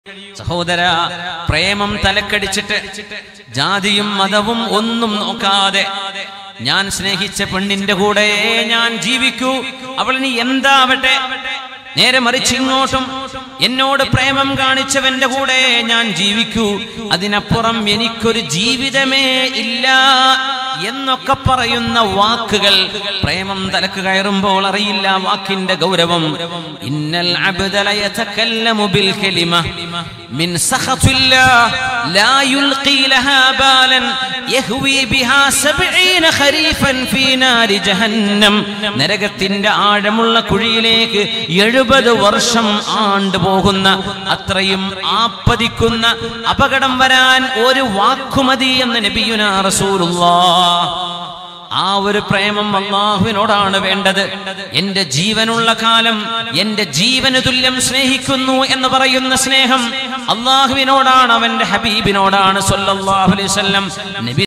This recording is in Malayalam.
സഹോദര പ്രേമം തലക്കടിച്ചിട്ട് ജാതിയും മതവും ഒന്നും നോക്കാതെ ഞാൻ സ്നേഹിച്ച പെണ്ണിന്റെ കൂടെ ഞാൻ ജീവിക്കൂ അവൾ ഇനി എന്താവട്ടെ നേരെ മറിച്ച് ഇങ്ങോട്ടും എന്നോട് പ്രേമം കാണിച്ചവന്റെ കൂടെ ഞാൻ ജീവിക്കൂ അതിനപ്പുറം എനിക്കൊരു ജീവിതമേ ഇല്ല എന്നൊക്കെ പറയുന്ന വാക്കുകൾ പ്രേമം തലക്ക് കയറുമ്പോൾ അറിയില്ല വാക്കിന്റെ ഗൗരവം ഇന്നൽ അബ്ദല യതകല്ലമു ബിൽ കലിമ മിൻ സഖത്തില്ലാഹ് ലാ യുൽഖി ലഹാ ബാലൻ യഹ്വി ബിഹാ 70 ഖരീഫൻ ഫീ നാരി ജഹന്നം നരകത്തിന്റെ ആഴമുള്ള കുഴിയിലേക്ക് എഴുപത് വർഷം ആണ്ടുപോകുന്ന അത്രയും ആപ്പതിക്കുന്ന അപകടം വരാൻ ഒരു വാക്കുമതി എന്ന് നബിയുന റസൂലുള്ളാഹ് ആ ഒരു പ്രേമം അള്ളാഹുവിനോടാണ് വേണ്ടത് എന്റെ ജീവനുള്ള കാലം എന്റെ ജീവന് തുല്യം സ്നേഹിക്കുന്നു എന്ന് പറയുന്ന സ്നേഹം അള്ളാഹുവിനോടാണ് അവന്റെ ഹബീബിനോടാണ് സല്ലല്ലാഹു അലൈഹി വസല്ലം നബി